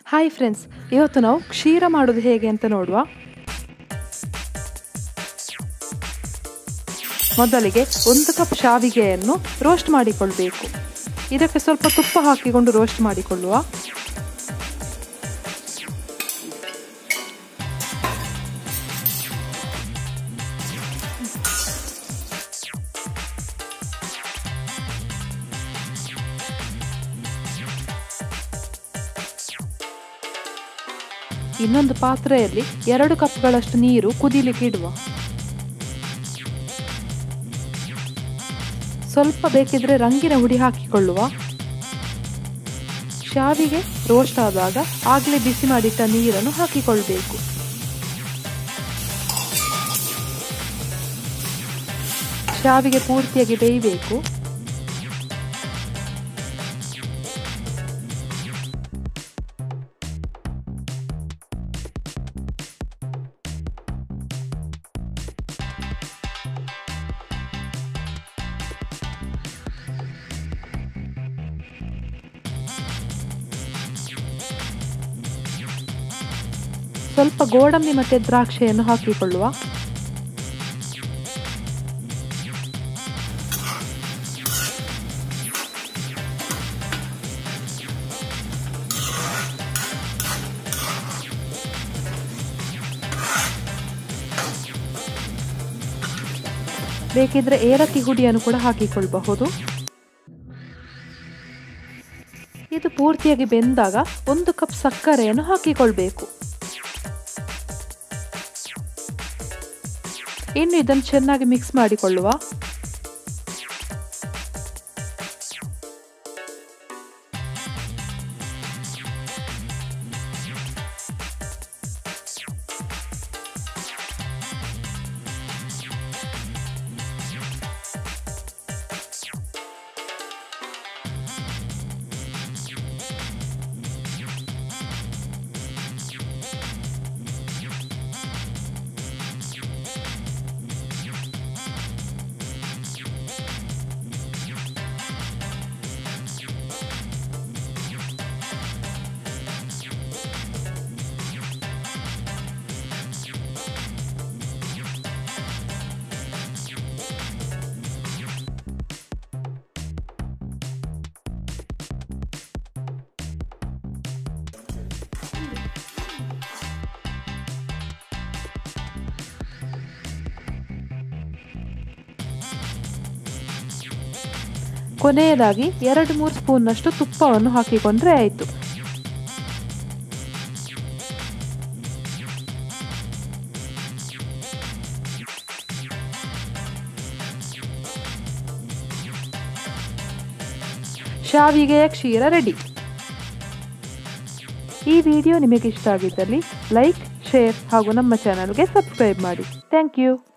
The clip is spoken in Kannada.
ಹಾಯ್ ಫ್ರೆಂಡ್ಸ್ ಇವತ್ತು ನಾವು ಕ್ಷೀರ ಮಾಡೋದು ಹೇಗೆ ಅಂತ ನೋಡುವ ಮೊದಲಿಗೆ ಒಂದು ಕಪ್ ಶಾವಿಗೆಯನ್ನು ರೋಸ್ಟ್ ಮಾಡಿಕೊಳ್ಬೇಕು ಇದಕ್ಕೆ ಸ್ವಲ್ಪ ತುಪ್ಪ ಹಾಕಿಕೊಂಡು ರೋಸ್ಟ್ ಮಾಡಿಕೊಳ್ಳುವ ಇನ್ನೊಂದು ಪಾತ್ರೆಯಲ್ಲಿ ಎರಡು ಕಪ್ಗಳಷ್ಟು ನೀರು ಕುದಿಲಿಕ್ಕೆ ಇಡುವ ಸ್ವಲ್ಪ ಬೇಕಿದ್ರೆ ರಂಗಿನ ಹುಡಿ ಹಾಕಿಕೊಳ್ಳುವ ಶಾವಿಗೆ ರೋಸ್ಟ್ ಆದಾಗ ಆಗಲೇ ಬಿಸಿ ಮಾಡಿಟ್ಟ ನೀರನ್ನು ಹಾಕಿಕೊಳ್ಬೇಕು ಶಾವಿಗೆ ಪೂರ್ತಿಯಾಗಿ ಬೇಯಬೇಕು ಸ್ವಲ್ಪ ಗೋಡಂಬಿ ಮತ್ತೆ ದ್ರಾಕ್ಷಿಯನ್ನು ಹಾಕಿಕೊಳ್ಳುವ ಬೇಕಿದ್ರೆ ಏಲಕ್ಕಿ ಹುಡಿಯನ್ನು ಕೂಡ ಹಾಕಿಕೊಳ್ಳಬಹುದು ಇದು ಪೂರ್ತಿಯಾಗಿ ಬೆಂದಾಗ ಒಂದು ಕಪ್ ಸಕ್ಕರೆಯನ್ನು ಹಾಕಿಕೊಳ್ಬೇಕು ಇನ್ನು ಇದನ್ನು ಚೆನ್ನಾಗಿ ಮಿಕ್ಸ್ ಮಾಡಿಕೊಳ್ಳುವ ಕೊನೆಯದಾಗಿ ಎರಡು ಮೂರು ಸ್ಪೂನ್ನಷ್ಟು ತುಪ್ಪವನ್ನು ಹಾಕಿಕೊಂಡ್ರೆ ಆಯಿತು ಶಾವಿಗೆಯ ಕ್ಷೀರ ರೆಡಿ ಈ ವಿಡಿಯೋ ನಿಮಗೆ ಇಷ್ಟ ಆಗಿದ್ದಲ್ಲಿ ಲೈಕ್ ಶೇರ್ ಹಾಗೂ ನಮ್ಮ ಚಾನಲ್ಗೆ ಸಬ್ಸ್ಕ್ರೈಬ್ ಮಾಡಿ ಥ್ಯಾಂಕ್ ಯು